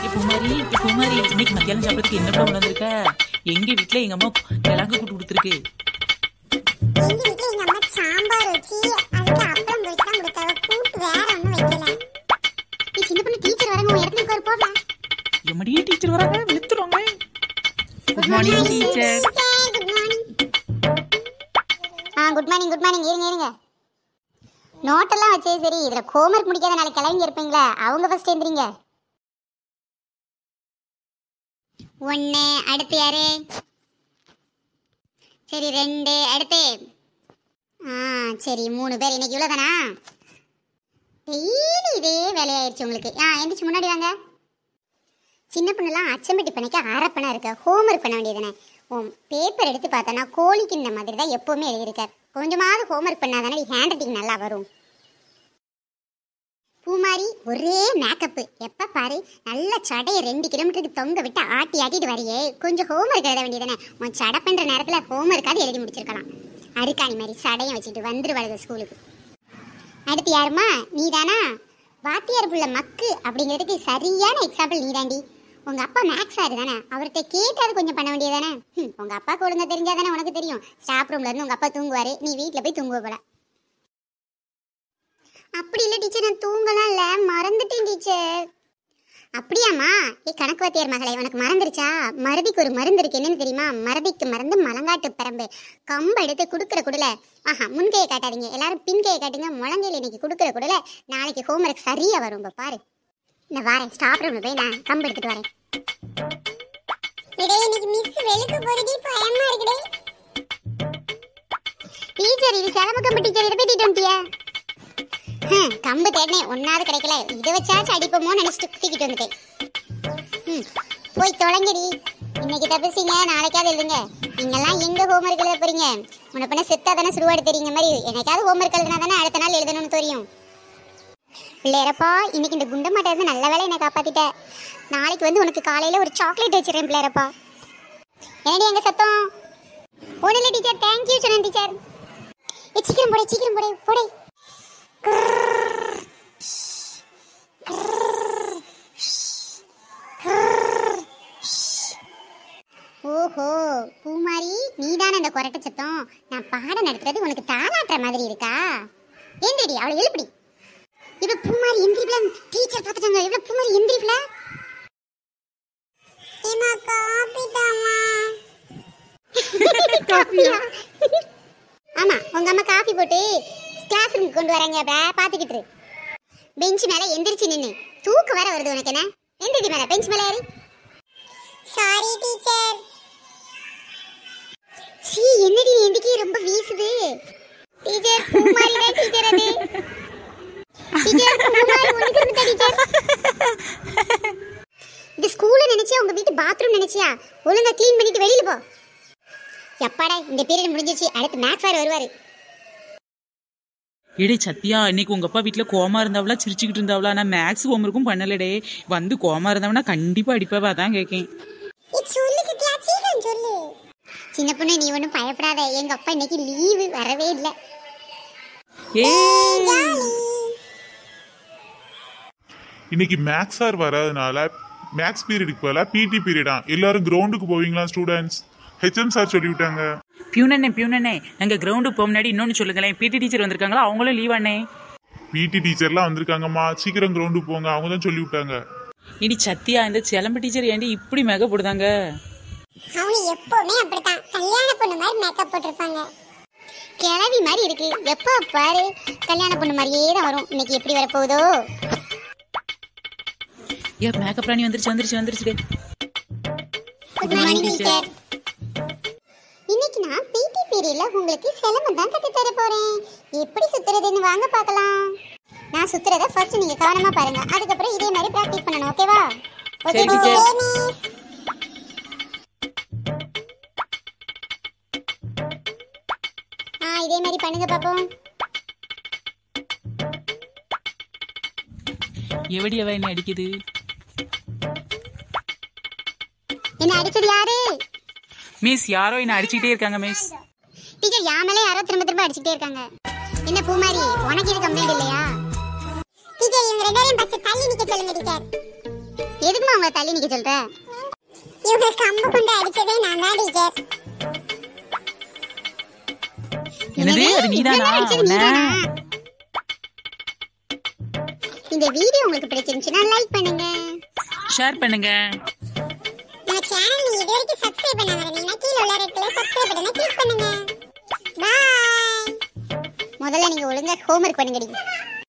குமாரி குமாரி இன்னைக்கு மத்தியானம் சாப்பிடறதுக்கு என்ன கொண்டு வந்திருக்க எங்க வீட்ல எங்க அம்மா கிழங்கு கூட்டு கொடுத்துருக்கு எங்க வீட்ல எங்க அம்மா சாம்பார் வச்சு அதுக்கு அப்பளம் பொரிச்சு தான் கொடுத்தாங்க கூட்டு வேற ஒண்ணும் வைக்கல நீ சின்ன பொண்ணு டீச்சர் வரங்க உன் இடத்துக்கு ஒரு போடலாம் எம்மடியே டீச்சர் வராங்க விழுத்துருவாங்க good morning teacher good morning ஆ குட் மார்னிங் குட் மார்னிங் இருங்க இருங்க நோட்டெல்லாம் வச்சே சரி இதுல ஹோம்ஒர்க் முடிக்காத நாளைக்கு கிளம்பி இருப்பீங்களா அவங்க ஃபர்ஸ்ட் எந்திரிங்க ஒன்று அடுத்து யாரு சரி ரெண்டு அடுத்து ஆ சரி மூணு பேர் இன்னைக்கு இவ்வளோதானா டெய்லி இதே வேலையாயிருச்சு உங்களுக்கு ஆ எந்திரிச்சு முன்னாடி வாங்க சின்ன பொண்ணுலாம் அச்சம்பட்டி பண்ணிக்க அரப்பணம் இருக்கு ஹோம்ஒர்க் பண்ண வேண்டியதுதானே ஓ பேப்பர் எடுத்து பார்த்தோன்னா கோழிக்கு இந்த மாதிரி தான் எப்போவுமே எழுதியிருக்கார் கொஞ்சமாவது ஹோம்ஒர்க் பண்ணாதானே ஹேண்ட் ரைட்டிங் நல்லா வரும் பூமாரி ஒரே மேக்கப்பு எப்ப பாரு நல்ல சடையை ரெண்டு கிலோமீட்டருக்கு தொங்க விட்டு ஆட்டி ஆட்டிட்டு வரையே கொஞ்சம் ஹோம்ஒர்க் எழுத வேண்டியதானே உன் சடை பண்ற நேரத்துல ஹோம்ஒர்க்காவது எழுதி முடிச்சிருக்கலாம் அருக்காணி மாதிரி சடையை வச்சுட்டு வந்துருவாளுங்க ஸ்கூலுக்கு அடுத்து யாருமா நீதானா வாத்தியார் புள்ள மக்கு அப்படிங்கிறதுக்கு சரியான எக்ஸாம்பிள் நீதாண்டி உங்க அப்பா மேக்ஸ் சார் தானே அவர்கிட்ட கேட்டாவது கொஞ்சம் பண்ண வேண்டியதானே ஹம், உங்க அப்பாவுக்கு ஒழுங்கா தெரிஞ்சாதானே உனக்கு தெரியும் ஸ்டாஃப் ரூம்ல இருந்து உங்க அப்பா தூங்குவாரு நீ வீட்ல போய் தூங்குவ போல அப்படி இல்ல டீச்சர் நான் தூங்கலாம் இல்ல மறந்துட்டேன் டீச்சர் அப்படியாம்மா ஏ கணக்கு வாத்தியார் மகளே உனக்கு மறந்துருச்சா மருதிக்கு ஒரு மருந்து இருக்கு என்னன்னு தெரியுமா மருதிக்கு மருந்து மலங்காட்டு பரம்பு கம்பு எடுத்து குடுக்குற குடல ஆஹா முன்கையை காட்டாதீங்க எல்லாரும் பின்கையை காட்டுங்க முழங்கையில இன்னைக்கு குடுக்குற குடல நாளைக்கு ஹோம்ஒர்க் சரியா வரும் இப்ப பாரு இந்த வாரேன் ஸ்டாப் ரூம்ல போய் நான் கம்பு எடுத்துட்டு வரேன் இடே இன்னைக்கு மிஸ் வெளுக்கு போறதே பயமா இருக்குடே டீச்சர் இது சிலம்பு கம்பு டீச்சர் இதை போய் வந்துட்டியா ஹம், கம்பு தேடினேன் ஒன்னாவது கிடைக்கல இதை வச்சாச்சும் அடிப்போமோ நினைச்சிட்டு தூக்கிட்டு வந்துட்டேன் ம், போய் தொலைங்கடி இன்னைக்கு தப்பிச்சிங்க நாளைக்காவது எழுதுங்க நீங்கெல்லாம் எங்க ஹோம்ஒர்க் எழுத போறீங்க உன்னை பண்ண செத்தா தானே சுடுவாடு தெரியுங்க மாதிரி என்னைக்காவது ஹோம்ஒர்க் எழுதினா தானே அடுத்த நாள் எழுதணும்னு தெரியும் பிள்ளையரப்பா இன்னைக்கு இந்த குண்டமாட்ட இருந்து நல்ல வேலை என்னை காப்பாத்திட்ட நாளைக்கு வந்து உனக்கு காலையில ஒரு சாக்லேட் வச்சிடறேன் பிள்ளையரப்பா என்னடி எங்க சத்தம் ஒன்றும் டீச்சர் தேங்க்யூ சொன்னேன் டீச்சர் ஏ சீக்கிரம் போடே சீக்கிரம் போடே போடே ஓஹோ பூமாரி நீதானே இந்த கொரட்டை சத்தம் நான் பாடம் நடத்துறது உனக்கு தாளாட்டுற மாதிரி இருக்கா எந்திரிடி அவளை எழுப்பிடி இவ பூமாரி எந்திரிப்ல டீச்சர் பார்த்துட்டாங்க இவள பூமாரி எந்திரிப்ல ஏமா காபி தாமா காபியா ஆமா உங்க அம்மா காபி போட்டு கிளாஸ் ரூமுக்கு கொண்டு வராங்க பே பாத்துக்கிட்டு இரு. பெஞ்ச் மேல எந்திரிச்சு நின்னு தூக்கு வேற வருது உனக்கு என்ன எந்திரிடி மேல பெஞ்ச் மேல ஏறி சாரி டீச்சர் சீ என்னடி நீ எந்திரிக்கி ரொம்ப வீசுது டீச்சர் பூமாரி தான் டீச்சர் அது டீச்சர் பூமாரி ஒண்ணுக்கு இருந்துட்டா டீச்சர் இந்த ஸ்கூல்ல நினைச்சியா உங்க வீட்டு பாத்ரூம் நினைச்சியா ஒழுங்கா க்ளீன் பண்ணிட்டு வெளியில போ எப்பாடா இந்த பீரியட் முடிஞ்சிருச்சு அடுத்து மேத்ஸ் சார் வருவாரு எடே சத்யா இன்னைக்கு உங்க அப்பா வீட்ல கோமா இருந்தாவளா சிரிச்சுக்கிட்டு இருந்தாவளா நான் மேக்ஸ் ஹோம்ஒர்க்கும் பண்ணலடே வந்து கோமா இருந்தவனா கண்டிப்பா அடிப்பாவா அதான் கேட்கேன் சொல்லு சத்யா சீக்கிரம் சொல்லு சின்ன பொண்ணு நீ ஒன்றும் பயப்படாத எங்க அப்பா இன்னைக்கு லீவு வரவே இல்லை ஏ இன்னைக்கு மேக்ஸ் சார் வராதனால மேக்ஸ் பீரியடுக்கு பதிலாக பிடி பீரியடா எல்லாரும் கிரவுண்டுக்கு போவீங்களா ஸ்டூடெண்ட்ஸ் ஹெச்எம் சார் சொல்லிவிட்டாங்க பியூனண்ணே பியூனண்ணே நாங்க கிரவுண்டுக்கு போக முன்னாடி இன்னொன்னு சொல்லுங்களேன் பிடி டீச்சர் வந்திருக்காங்களா அவங்களும் லீவ் அண்ணே பிடி டீச்சர்லாம் வந்திருக்காங்கம்மா சீக்கிரம் கிரவுண்டுக்கு போங்க அவங்க தான் சொல்லி விட்டாங்க இடி சத்யா இந்த சிலம்பு டீச்சர் ஏண்டி இப்படி மேக போடுதாங்க அவங்க எப்பவுமே அப்படித்தான் கல்யாண பொண்ணு மாதிரி மேக்கப் போட்டிருப்பாங்க கிளவி மாதிரி இருக்கு எப்ப பாரு கல்யாண பொண்ணு மாதிரியே தான் வரும் இன்னைக்கு எப்படி வரப்போகுதோ ஏ மேக்கப் ராணி வந்துருச்சு வந்துருச்சு வந்துருச்சு குட் மார்னிங் டீச்சர் இன்னைக்கு நான் பிடி பீரியட்ல உங்களுக்கு சிலம்பம் தான் கத்து தர போறேன் எப்படி சுத்துறதுன்னு வாங்க பார்க்கலாம் நான் சுத்துறத ஃபர்ஸ்ட் நீங்க கவனமா பாருங்க அதுக்கப்புறம் இதே மாதிரி பிராக்டிஸ் பண்ணணும் ஓகேவா ஓகே சரி, teacher. ஆ இதே மாதிரி பண்ணுங்க பாப்போம் எவடி அவ என்ன அடிக்குது என்ன அடிச்சது யாரு மிஸ் யாரோ என்ன அடிச்சுக்கிட்டே இருக்காங்க மிஸ் டீச்சர் யாமலே யாரோ திரும்ப திரும்ப அடிச்சுட்டே இருக்காங்க என்ன பூமாரி உனக்கு இது கம்ப்ளைண்ட் இல்லையா டீச்சர் இவங்க ரெண்டு பேரையும் பஸ் தள்ளி நிக்க சொல்லுங்க டீச்சர் எதுக்குமா அவங்கள தள்ளி நிக்க சொல்ற இவங்க கம்பு கொண்டு அடிச்சதே நான் தான் டீச்சர் என்னது அது நீதானா உன்னை? இந்த வீடியோ உங்களுக்கு பிடிச்சிருந்துச்சுன்னா லைக் பண்ணுங்க ஷேர் பண்ணுங்க நம்ம சேனல் நீங்க இது வரைக்கும் சப்ஸ்கிரைப் பண்ணாம இருந்தீங்கன்னா கீழ உள்ள ரெட் கலர் சப்ஸ்கிரைப் பட்டனை கிளிக் பண்ணுங்க பாய் முதல்ல நீங்க ஒழுங்கா ஹோம்வொர்க் பண்ணுங்கடி